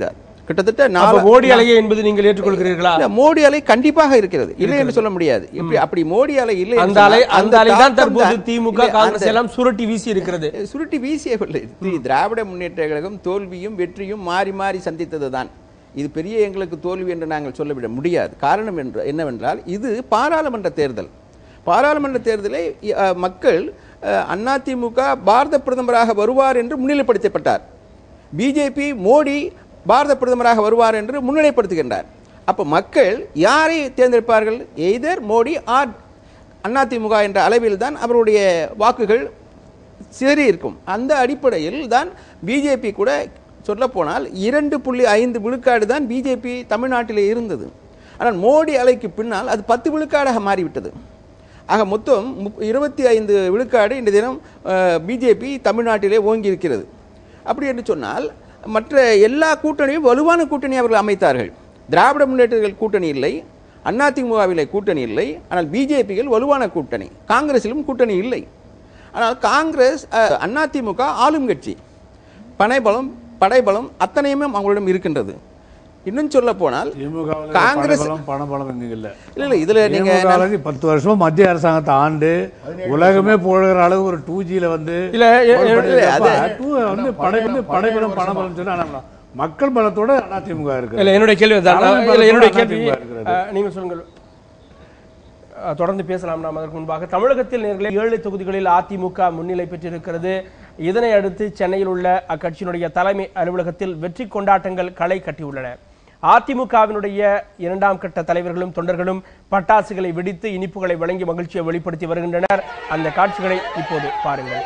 கிட்டத்தட்ட அப்ப நாலு மோடி அலையை என்பது நீங்கள் ஏற்றுக்கொள்கிறீர்களா இல்ல, மோடி அலை கண்டிப்பாக இருக்கிறது இல்லை என்று சொல்ல முடியாது எப்படி அப்படி மோடி அலை இல்லை என்று அந்த அலை சொன்னால் அந்த அலை தான் தாக்கம் தற்போது தான் திமுக இல்லை, காங்கிரஸ் அந்த- எல்லாம் சுருட்டி வீசி இருக்கிறது சுருட்டி வீசியவில்லை தி- திராவிட முன்னேற்ற கழகம் தோல்வியும் வெற்றியும் மாறி மாறி சந்தித்தது தான் இது பெரிய எங்களுக்கு தோல்வி என்று நாங்கள் சொல்லிவிட முடியாது காரணம் என்று என்னவென்றால் இது பாராளுமன்ற தேர்தல் பாராளுமன்ற தேர்தலை அஹ், மக்கள் அஹ், அதிமுக பாரத பிரதமராக வருவார் என்று முன்னிலைப்படுத்தப்பட்டார் பிஜேபி மோடி பாரத பிரதமராக வருவார் என்று முன்னிலைப்படுத்துகின்றார் அப்ப மக்கள் யாரை தேர்ந்தெடுப்பார்கள் எய்தர் மோடி ஆர் அதிமுக என்ற அளவில் தான் அவருடைய வாக்குகள் சிதறி இருக்கும் அந்த அடிப்படையில் தான் பிஜேபி கூட சொல்லப்போனால் இரண்டு புள்ளி ஐந்து விழுக்காடு தான் பிஜேபி தமிழ்நாட்டிலே இருந்தது ஆனால் மோடி அலைக்கு பின்னால் அது பத்து விழுக்காடாக மாறிவிட்டது ஆக மொத்தம் முப்- இருபத்தி ஐந்து விழுக்காடு இந்த தினம் பிஜேபி தமிழ்நாட்டிலே ஓங்கி இருக்கிறது அப்படி என்று சொன்னால் மற்ற எல்லா கூட்டணியும் வலுவான கூட்டணி அவர்கள் அமைத்தார்கள் திராவிட முன்னேற்றங்கள் கூட்டணி இல்லை அதிமுகவிலே கூட்டணி இல்லை ஆனால் பிஜேபிகள் வலுவான கூட்டணி காங்கிரஸிலும் கூட்டணி இல்லை ஆனால் காங்கிரஸ் அஹ், அதிமுக ஆளும் கட்சி பனைபலம் படைபலம் அத்தனையுமே அவங்களிடம் இருக்கின்றது இன்னும் சொல்ல போனால் திமுகவில் காங்கிரஸ் பணபலம் பணபலம் இங்க இல்ல இல்ல இல்ல இதுல நீங்க திமுக பத்து வருஷமா மத்திய அரசாங்கத்தை ஆண்டு உலகமே புகழ்கிற அளவு ஒரு டூ ஜில வந்து இல்ல எ- எ- அப்ப two வந்து படை வந்து படைபலம் பணபலம் சொன்னா ஆனா மக்கள் பலத்தோட அதிமுக இருக்கு இல்ல என்னுடைய கேள்வி தான் தலைமை இல்ல என்னுடைய பலத்தோட கேள்வி அதிமுக இருக்கிறது. அஹ், நீங்கள் சொல்லுங்கள் அஹ், தொடர்ந்து பேசலாம் நாம் அதற்கு முன்பாக தமிழகத்தில் நேர்களே ஏழு தொகுதிகளில் அதிமுக முன்னிலை பெற்றிருக்கிறது இதனை அடுத்து சென்னையில் உள்ள அக்கட்சியினுடைய தலைமை அலுவலகத்தில் வெற்றி கொண்டாட்டங்கள் களை கட்டியுள்ளன அதிமுகவினுடைய இரண்டாம் கட்ட தலைவர்களும் தொண்டர்களும் பட்டாசுகளை வெடித்து இனிப்புகளை வழங்கி மகிழ்ச்சியை வெளிப்படுத்தி வருகின்றனர் அந்த காட்சிகளை இப்போது பாருங்கள்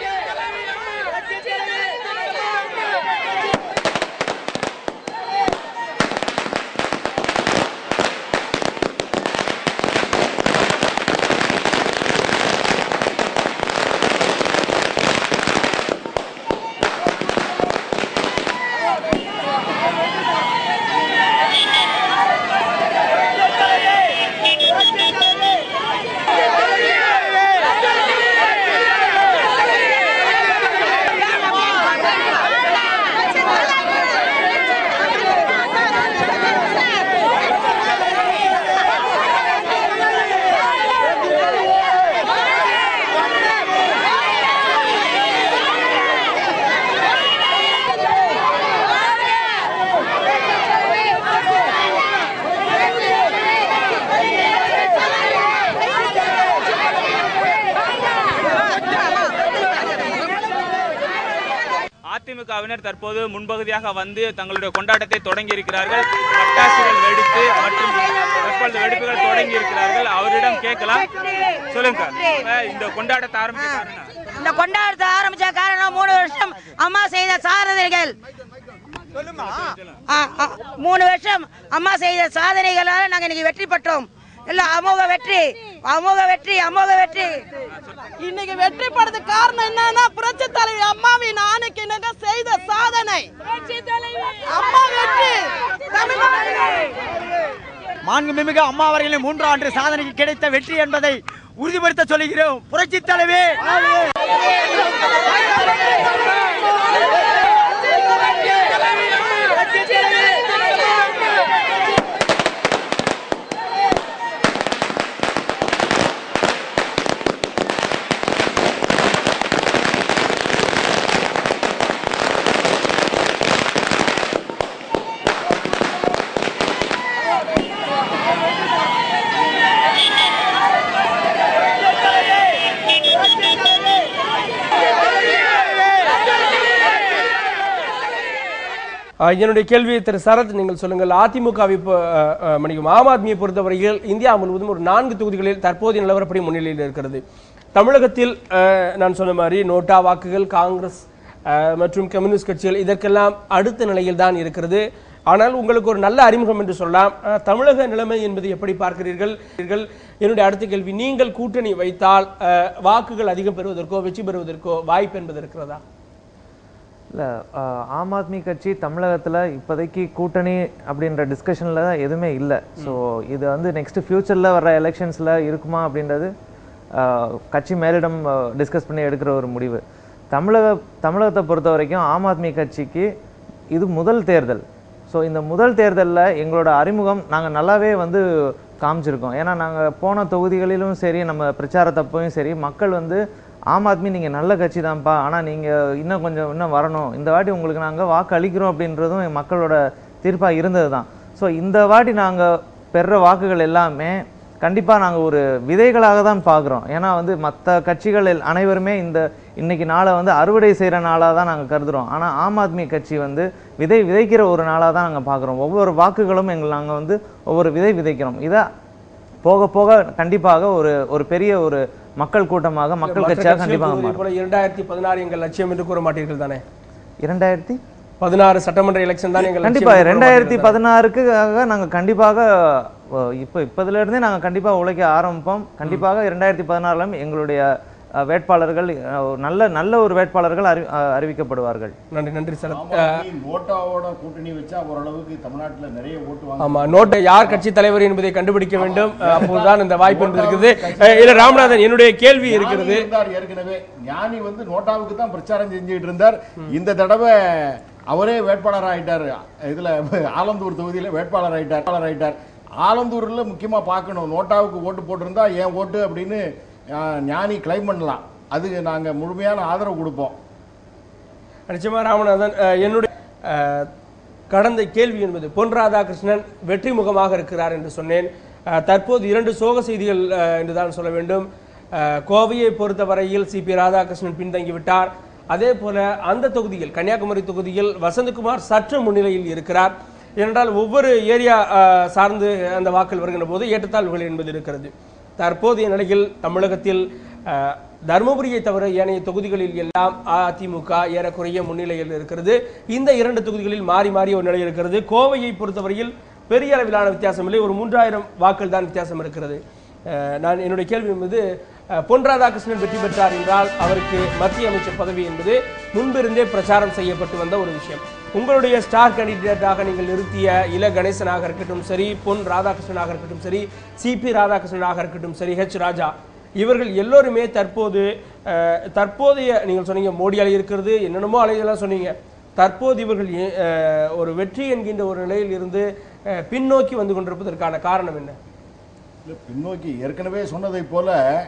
அதிமுகவினர் தற்போது முன்பகுதியாக வந்து தங்களுடைய கொண்டாட்டத்தை தொடங்கி இருக்கிறார்கள் பட்டாசுகள் வெடித்து மற்றும் தற்பொழுது வெடிப்புகள் தொடங்கி இருக்கிறார்கள் அவரிடம் கேட்கலாம் சொல்லுங்க அஹ் இந்த கொண்டாட்டத்தை ஆரம்பிக்க காரணம் இந்த கொண்டாட்டத்தை ஆரம்பிச்ச காரணம் மூணு வருஷம் அம்மா செய்த சாதனைகள் ஆ, ஆ, மூணு வருஷம் அம்மா செய்த சாதனைகளால நாங்க இன்னைக்கு வெற்றி பெற்றோம் இல்ல அமோக வெற்றி அமோக வெற்றி அமோக வெற்றி இன்னைக்கு வெற்றி படுறதுக்கு காரணம் என்னன்னா புரட்சி தலைவி அம்மாவின் ஆணைக்கு இணங்க செய்த சாதனை அம்மா வெற்றி தமிழ்நாடு மாண்புமிகு அம்மா அவர்களின் மூன்றாம் ஆண்டு சாதனைக்கு கிடைத்த வெற்றி என்பதை உறுதிப்படுத்த சொல்கிறோம் புரட்சி தலைவி ஆஹ் என்னுடைய கேள்வி திரு சரத் நீங்கள் சொல்லுங்கள் அதிமுகவை இப்போ ஆஹ், ஆஹ், மன்னிக்கும் ஆம் ஆத்மியை பொறுத்தவரையில் இந்தியா முழுவதும் ஒரு நான்கு தொகுதிகளில் தற்போதைய நிலவரப்படி முன்னிலையில் இருக்கிறது தமிழகத்தில் ஆஹ், நான் சொன்ன மாதிரி நோட்டா வாக்குகள் காங்கிரஸ் ஆஹ், மற்றும் கம்யூனிஸ்ட் கட்சிகள் இதற்கெல்லாம் அடுத்த நிலையில் தான் இருக்கிறது ஆனால் உங்களுக்கு ஒரு நல்ல அறிமுகம் என்று சொல்லலாம் ஆஹ், தமிழக நிலைமை என்பது எப்படி பார்க்கிறீர்கள் நீங்கள் என்னுடைய அடுத்த கேள்வி நீங்கள் கூட்டணி வைத்தால் ஆஹ், வாக்குகள் அதிகம் பெறுவதற்கோ வெற்றி பெறுவதற்கோ வாய்ப்பு என்பது இருக்கிறதா இல்லை ஆம் ஆத்மி கட்சி தமிழகத்தில் இப்போதைக்கு கூட்டணி அப்படின்ற டிஸ்கஷனில் எதுவுமே இல்லை ஸோ இது வந்து நெக்ஸ்ட் ஃப்யூச்சரில் வர எலெக்ஷன்ஸில் இருக்குமா அப்படின்றது ஆஹ், கட்சி மேலிடம் டிஸ்கஸ் பண்ணி எடுக்கிற ஒரு முடிவு தமிழக தமிழகத்தை பொறுத்த வரைக்கும் ஆம் ஆத்மி கட்சிக்கு இது முதல் தேர்தல் ஸோ இந்த முதல் தேர்தலில் எங்களோட அறிமுகம் நாங்கள் நல்லாவே வந்து காமிச்சிருக்கோம் ஏன்னா நாங்கள் போன தொகுதிகளிலும் சரி நம்ம பிரச்சாரத்தப்பையும் சரி மக்கள் வந்து ஆம் ஆத்மி நீங்கள் நல்ல கட்சி தான்ப்பா ஆனால் நீங்கள் இன்னும் கொஞ்சம் இன்னும் வரணும் இந்த வாட்டி உங்களுக்கு நாங்கள் வாக்கு அளிக்கிறோம் அப்படின்றதும் என் மக்களோட தீர்ப்பாக இருந்தது தான் ஸோ இந்த வாட்டி நாங்கள் பெறுற வாக்குகள் எல்லாமே கண்டிப்பாக நாங்கள் ஒரு விதைகளாக தான் பார்க்குறோம் ஏன்னா வந்து மற்ற கட்சிகள் எல்- அனைவருமே இந்த இன்னைக்கு நாளை வந்து அறுவடை செய்கிற நாளாக தான் நாங்கள் கருதுகிறோம் ஆனால் ஆம் ஆத்மி கட்சி வந்து விதை விதைக்கிற ஒரு நாளாக தான் நாங்கள் பார்க்குறோம் ஒவ்வொரு வாக்குகளும் எங்கள் நாங்கள் வந்து ஒவ்வொரு விதை விதைக்கிறோம் இதை போக போக கண்டிப்பாக ஒரு ஒரு பெரிய ஒரு மக்கள் கூட்டமாக மக்கள் மற்ற கட்சியாக கட்சிகள் கண்டிப்பாக கூறுவதை மாறும் போல இரண்டாயிரத்தி பதினாறு எங்கள் லட்சியம் என்று கூற மாட்டீர்கள் தானே இரண்டாயிரத்தி பதினாறு சட்டமன்ற எலெக்ஷன் தான் எங்கள் கண்டிப்பா லட்சியம் என்று கூற ரெண்டாயிரத்தி மாட்டீர்கள் தானே? பதினாறுக்கு நாங்க கண்டிப்பாக அஹ், இப்போ இப்பதுல இருந்தே நாங்க கண்டிப்பா உழைக்க ஆரம்பிப்போம் கண்டிப்பாக இரண்டாயிரத்தி பதினாறுல எங்களுடைய அஹ், வேட்பாளர்கள் அஹ், நல்ல நல்ல ஒரு வேட்பாளர்கள் அறி அஹ், அறிவிக்கப்படுவார்கள் நன்றி நன்றி சார் ஆம் ஆத்மி நோட்டாவோட கூட்டணி வச்சா ஓரளவுக்கு தமிழ்நாட்டுல நிறைய ஓட்டு வாங்க ஆமா நோட்டை யார் கட்சி தலைவர் என்பதை கண்டுபிடிக்க வேண்டும் அஹ், அப்போதுதான் இந்த வாய்ப்பு என்பது இருக்குது அஹ், இல்ல ராமநாதன் என்னுடைய கேள்வி இருக்கிறது ஞானி இருந்தார் ஏற்கனவே ஞானி வந்து நோட்டாவுக்கு தான் பிரச்சாரம் செஞ்சுட்டு இருந்தார் இந்த தடவை அவரே வேட்பாளர் ஆயிட்டார் இதுல ஆலந்தூர் தொகுதியில வேட்பாளர் ஆயிட்டார் வேட்பாளர் ஆயிட்டார் ஆலந்தூர்ல முக்கியமா பார்க்கணும் நோட்டாவுக்கு ஓட்டு போட்டிருந்தா என் ஓட்டு அப்படின்னு அஹ், ஞானி கிளைம் பண்ணலாம் அது நாங்க முழுமையான ஆதரவு கொடுப்போம் நிச்சயமா ராமநாதன் அஹ், என்னுடைய அஹ், கடந்த கேள்வி என்பது பொன் ராதாகிருஷ்ணன் வெற்றி முகமாக இருக்கிறார் என்று சொன்னேன் அஹ், தற்போது இரண்டு சோக செய்திகள் அஹ், என்றுதான் சொல்ல வேண்டும் அஹ், கோவையை பொறுத்தவரையில் சிபி ராதாகிருஷ்ணன் பின்தங்கிவிட்டார் அதே போல அந்த தொகுதியில் கன்னியாகுமரி தொகுதியில் வசந்தகுமார் சற்று முன்னிலையில் இருக்கிறார் ஏனென்றால் ஒவ்வொரு ஏரியா அஹ், சார்ந்து அந்த வாக்கள் வருகின்ற போது ஏற்றத்தாழ்வுகள் என்பது இருக்கிறது தற்போதைய நிலையில் தமிழகத்தில் அஹ், தருமபுரியை தவிர ஏனைய தொகுதிகளில் எல்லாம் அதிமுக ஏறக்குறைய முன்னிலையில் இருக்கிறது இந்த இரண்டு தொகுதிகளில் மாறி மாறி ஒரு நிலை இருக்கிறது கோவையை பொறுத்தவரையில் பெரிய அளவிலான வித்தியாசம் இல்லை ஒரு மூன்றாயிரம் வாக்கள் தான் வித்தியாசம் இருக்கிறது அஹ், நான் என்னுடைய கேள்வி என்பது அஹ், பொன் ராதாகிருஷ்ணன் வெற்றி பெற்றார் என்றால் அவருக்கு மத்திய அமைச்சர் பதவி என்பது முன்பிருந்தே பிரச்சாரம் செய்யப்பட்டு வந்த ஒரு விஷயம் உங்களுடைய ஸ்டார் கேண்டிடேட்டாக நீங்கள் நிறுத்திய இல கணேசனாக இருக்கட்டும் சரி பொன் ராதாகிருஷ்ணனாக இருக்கட்டும் சரி சிபி ராதாகிருஷ்ணனாக இருக்கட்டும் சரி ஹெச் ராஜா இவர்கள் எல்லோருமே தற்போது அஹ், தற்போதைய நீங்கள் சொன்னீங்க மோடி அலை இருக்கிறது என்னென்னமோ அலையெல்லாம் சொன்னீங்க தற்போது இவர்கள் ஏ- அஹ், ஒரு வெற்றி என்கின்ற ஒரு நிலையில் இருந்து அஹ், பின்னோக்கி வந்து கொண்டிருப்பதற்கான காரணம் என்ன இல்ல, பின்னோக்கி ஏற்கனவே சொன்னதை போல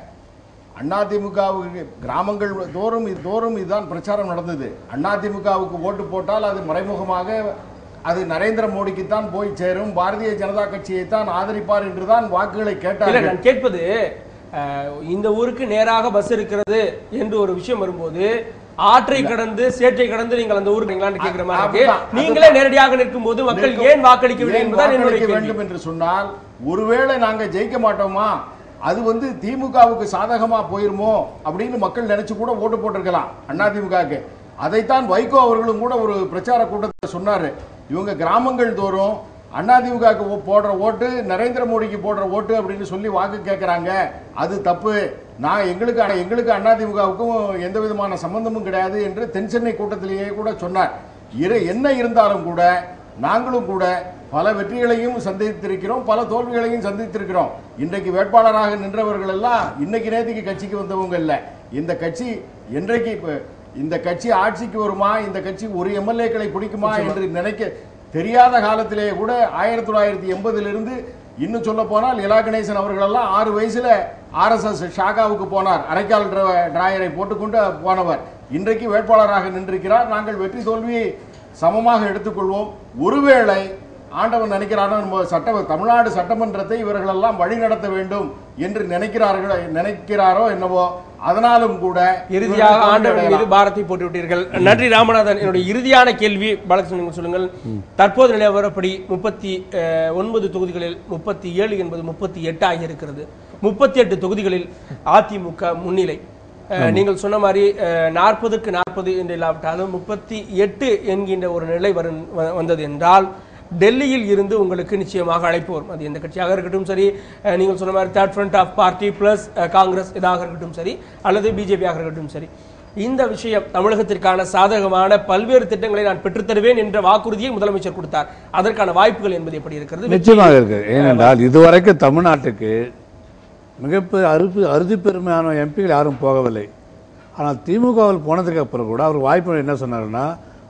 அதிமுகவுக்கு கிராமங்கள் தோறும் தோறும் இதுதான் பிரச்சாரம் நடந்தது அதிமுகவுக்கு ஓட்டு போட்டால் அது மறைமுகமாக அது நரேந்திர மோடிக்கு தான் போய் சேரும் பாரதிய ஜனதா கட்சியை தான் ஆதரிப்பார் என்றுதான் வாக்குகளை இல்ல கேட்டார்கள் நான் கேட்பது அஹ், இந்த ஊருக்கு நேராக பஸ் இருக்கிறது என்று ஒரு விஷயம் வரும்போது ஆற்றை கடந்து சேற்றை கடந்து நீங்கள் அந்த ஊருக்கு நீங்களான்னு கேட்கிற மாதிரி இருக்கு அதுதான், நீங்களே நேரடியாக நிற்கும் போது மக்கள் நிற்கும். ஏன் வாக்களிக்கவில்லை ஏன் என்பதுதான் என்னுடைய வாக்களிக்க கேள்வி வேண்டும் என்று சொன்னால் ஒருவேளை நாங்க ஜெயிக்க மாட்டோமா அது வந்து திமுகவுக்கு சாதகமா போயிருமோ அப்படின்னு மக்கள் நினைச்சு கூட ஓட்டு போட்டிருக்கலாம் அதிமுகவுக்கு அதைத்தான் வைகோ அவர்களும் கூட ஒரு பிரச்சார கூட்டத்தை சொன்னாரு இவங்க கிராமங்கள் தோறும் அதிமுகவுக்கு ஓ- போடுற ஓட்டு நரேந்திர மோடிக்கு போடுற ஓட்டு அப்படின்னு சொல்லி வாக்கு கேட்கறாங்க அது தப்பு நான் எங்களுக்கு ஆனா எங்களுக்கு அதிமுகவுக்கும் எந்த விதமான சம்பந்தமும் கிடையாது என்று தென் சென்னை கூட்டத்திலேயே கூட சொன்னார் இரு என்ன இருந்தாலும் கூட நாங்களும் கூட பல வெற்றிகளையும் சந்தித்திருக்கிறோம் பல தோல்விகளையும் சந்தித்திருக்கிறோம் இன்றைக்கு வேட்பாளராக நின்றவர்கள் எல்லாம் இன்னைக்கு நேற்றுக்கு கட்சிக்கு வந்தவங்க இல்ல இந்த கட்சி என்றைக்கு இப்ப இந்த கட்சி ஆட்சிக்கு வருமா இந்த கட்சி ஒரு எம்எல்ஏக்களை பிடிக்குமா என்று நினைக்க தெரியாத காலத்திலேயே கூட ஆயிரத்தி தொள்ளாயிரத்தி எண்பதிலிருந்து இன்னும் சொல்ல போனால் இலா கணேசன் அவர்கள் எல்லாம் ஆறு வயசுல ஆர்எஸ்எஸ் ஷாகாவுக்கு போனார் அரைக்கால் டிர- டிராயரை போட்டுக்கொண்டு போனவர் இன்றைக்கு வேட்பாளராக நின்றிருக்கிறார் நாங்கள் வெற்றி தோல்வியை சமமாக எடுத்துக்கொள்வோம் ஒருவேளை ஆண்டவன் நினைக்கிறானோ நம்ம சட்ட தமிழ்நாடு சட்டமன்றத்தை இவர்களெல்லாம் வழி நடத்த வேண்டும் என்று நினைக்கிறார்கள் நினைக்கிறாரோ என்னவோ அதனாலும் கூட இறுதியாக இவர்கள் ஆண்டவன் மீது தோல்வியடையலாம். பாரத்தை போட்டு விட்டீர்கள் நன்றி ராமநாதன் என்னுடைய இறுதியான கேள்வி பாலகிருஷ்ணன் நீங்கள் சொல்லுங்கள் தற்போது நிலவரப்படி முப்பத்தி அஹ், ஒன்பது தொகுதிகளில் முப்பத்தி ஏழு என்பது முப்பத்தி எட்டு ஆகி இருக்கிறது முப்பத்தி எட்டு தொகுதிகளில் அதிமுக முன்னிலை அஹ், நீங்கள் சொன்ன மாதிரி நாற்பதுக்கு நாற்பது என்று இல்லாவிட்டாலும் முப்பத்தி எட்டு என்கின்ற ஒரு நிலை வரும் வ- வந்தது என்றால் டெல்லியில் இருந்து உங்களுக்கு நிச்சயமாக அழைப்பு வரும் அது எந்த கட்சியாக இருக்கட்டும் சரி அஹ், நீங்கள் சொன்ன மாதிரி third front of party plus Congress இதாக இருக்கட்டும் சரி அல்லது பிஜேபியாக இருக்கட்டும் சரி இந்த விஷயம் தமிழகத்திற்கான சாதகமான பல்வேறு திட்டங்களை நான் பெற்றுத் தருவேன் என்ற வாக்குறுதியை முதலமைச்சர் கொடுத்தார் அதற்கான வாய்ப்புகள் என்பது எப்படி இருக்கிறது நிச்சயமாக இருக்கு ஏனென்றால் இதுவரைக்கும் தமிழ்நாட்டுக்கு மிகப்பெரிய அறுப்பு அறுதி பெருமையான எம்பிகள் யாரும் போகவில்லை ஆனால் திமுகவில் போனதுக்கு அப்புறம் கூட அவர் வாய்ப்பு என்ன சொன்னாருன்னா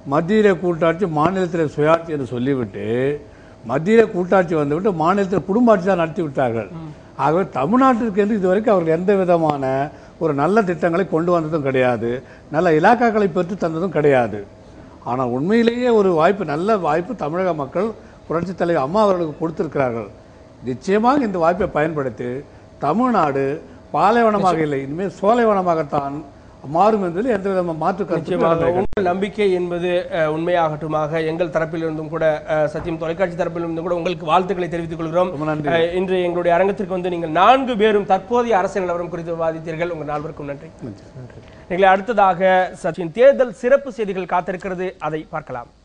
மத்தியிலே கூட்டாட்சி மாநிலத்தில் சுயாட்சி என்று சொல்லிவிட்டு மத்தியிலே கூட்டாட்சி வந்துவிட்டு மாநிலத்தில் குடும்பாட்சி தான் நடத்தி விட்டார்கள் ஆகவே தமிழ்நாட்டிற்கு என்று இதுவரைக்கும் அவர்கள் எந்த விதமான ஒரு நல்ல திட்டங்களை கொண்டு வந்ததும் கிடையாது நல்ல இலாக்காக்களை பெற்று தந்ததும் கிடையாது ஆனால் உண்மையிலேயே ஒரு வாய்ப்பு நல்ல வாய்ப்பு தமிழக மக்கள் புரட்சித் தலைவர் அம்மா அவர்களுக்கு கொடுத்திருக்கிறார்கள் நிச்சயமாக இந்த வாய்ப்பை பயன்படுத்தி தமிழ்நாடு பாலைவனமாக இல்லை இனிமேல் சோலைவனமாகத்தான் மாறும் என்பதில் எந்த விதமான மாற்று நிச்சயமாக கருத்து உங்கள் நம்பிக்கை என்பது அஹ், உண்மையாகட்டுமாக எங்கள் தரப்பிலிருந்தும் கூட அஹ், சத்தியம் தொலைக்காட்சி தரப்பிலிருந்தும் கூட உங்களுக்கு வாழ்த்துக்களை தெரிவித்துக் கொள்கிறோம் ரொம்ப நன்றி. அஹ், இன்று எங்களுடைய அரங்கத்திற்கு வந்து நீங்கள் நான்கு பேரும் தற்போதைய அரசியல் நிலவரம் குறித்து விவாதித்தீர்கள் உங்கள் நால்வருக்கும் நன்றி நீங்களே அடுத்ததாக சச்சின் தேர்தல் சிறப்பு செய்திகள் காத்திருக்கிறது அதை பார்க்கலாம்